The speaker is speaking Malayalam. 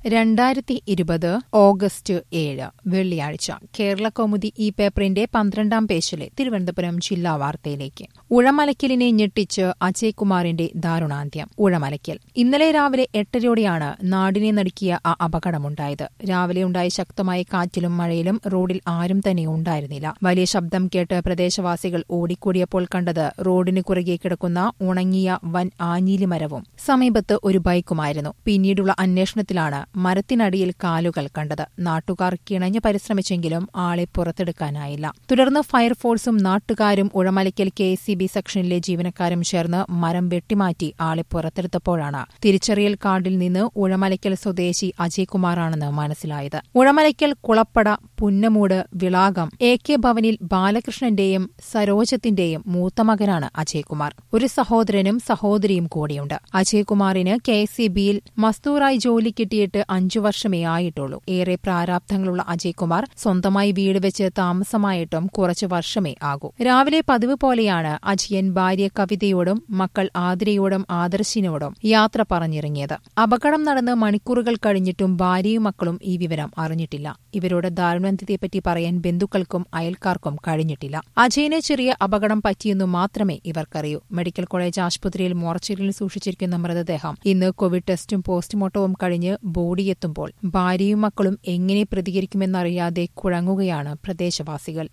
രണ്ടായിരത്തി ഇരുപത് ഓഗസ്റ്റ് ഏഴ് വെള്ളിയാഴ്ച കേരള കൗമുദി ഈ പേപ്പറിന്റെ പന്ത്രണ്ടാം പേജിലെ തിരുവനന്തപുരം ജില്ലാ വാർത്തയിലേക്ക് ഉഴമലയ്ക്കലിനെ ഞെട്ടിച്ച് അജയ്കുമാറിന്റെ ദാരുണാന്ത്യം ഉഴമലയ്ക്കൽ ഇന്നലെ രാവിലെ എട്ടരയോടെയാണ് നാടിനെ നടുക്കിയ ആ അപകടമുണ്ടായത് രാവിലെ ഉണ്ടായ ശക്തമായ കാറ്റിലും മഴയിലും റോഡിൽ ആരും തന്നെ ഉണ്ടായിരുന്നില്ല വലിയ ശബ്ദം കേട്ട് പ്രദേശവാസികൾ ഓടിക്കൂടിയപ്പോൾ കണ്ടത് റോഡിന് കുറുകെ കിടക്കുന്ന ഉണങ്ങിയ വൻ ആഞ്ഞീലി മരവും സമീപത്ത് ഒരു ബൈക്കുമായിരുന്നു പിന്നീടുള്ള അന്വേഷണത്തിലാണ് മരത്തിനടിയിൽ കാലുകൾ കണ്ടത് നാട്ടുകാർ കിണഞ്ഞു പരിശ്രമിച്ചെങ്കിലും ആളെ പുറത്തെടുക്കാനായില്ല തുടർന്ന് ഫയർഫോഴ്സും നാട്ടുകാരും ഉഴമലയ്ക്കൽ കെ സി ബി സെക്ഷനിലെ ജീവനക്കാരും ചേർന്ന് മരം വെട്ടിമാറ്റി ആളെ പുറത്തെടുത്തപ്പോഴാണ് തിരിച്ചറിയൽ കാർഡിൽ നിന്ന് ഉഴമലയ്ക്കൽ സ്വദേശി അജയ്കുമാറാണെന്ന് മനസ്സിലായത് ഉഴമലയ്ക്കൽ കുളപ്പട പുന്നമൂട് വിളാകം എ കെ ഭവനിൽ ബാലകൃഷ്ണന്റെയും സരോജത്തിന്റെയും മൂത്ത മകനാണ് അജയ്കുമാർ ഒരു സഹോദരനും സഹോദരിയും കൂടിയുണ്ട് അജയ്കുമാറിന് കെ സി ബിയിൽ മസ്തൂറായി ജോലി കിട്ടിയിട്ട് അഞ്ചു വർഷമേ ആയിട്ടുള്ളൂ ഏറെ പ്രാരാബ്ധങ്ങളുള്ള അജയ്കുമാർ സ്വന്തമായി വീട് വെച്ച് താമസമായിട്ടും കുറച്ചു വർഷമേ ആകൂ രാവിലെ പതിവ് പോലെയാണ് അജയൻ ഭാര്യ കവിതയോടും മക്കൾ ആതിരയോടും ആദർശിനോടും യാത്ര പറഞ്ഞിറങ്ങിയത് അപകടം നടന്ന് മണിക്കൂറുകൾ കഴിഞ്ഞിട്ടും ഭാര്യയും മക്കളും ഈ വിവരം അറിഞ്ഞിട്ടില്ല ഇവരോട് ദാരുണന്ത്യത്തെപ്പറ്റി പറയാൻ ബന്ധുക്കൾക്കും അയൽക്കാർക്കും കഴിഞ്ഞിട്ടില്ല അജയന് ചെറിയ അപകടം പറ്റിയെന്നു മാത്രമേ ഇവർക്കറിയൂ മെഡിക്കൽ കോളേജ് ആശുപത്രിയിൽ മോർച്ചറിയിൽ സൂക്ഷിച്ചിരിക്കുന്ന മൃതദേഹം ഇന്ന് കോവിഡ് ടെസ്റ്റും പോസ്റ്റ്മോർട്ടവും കഴിഞ്ഞ് ബോഡിയെത്തുമ്പോൾ ഭാര്യയും മക്കളും എങ്ങനെ പ്രതികരിക്കുമെന്നറിയാതെ കുഴങ്ങുകയാണ് പ്രദേശവാസികൾ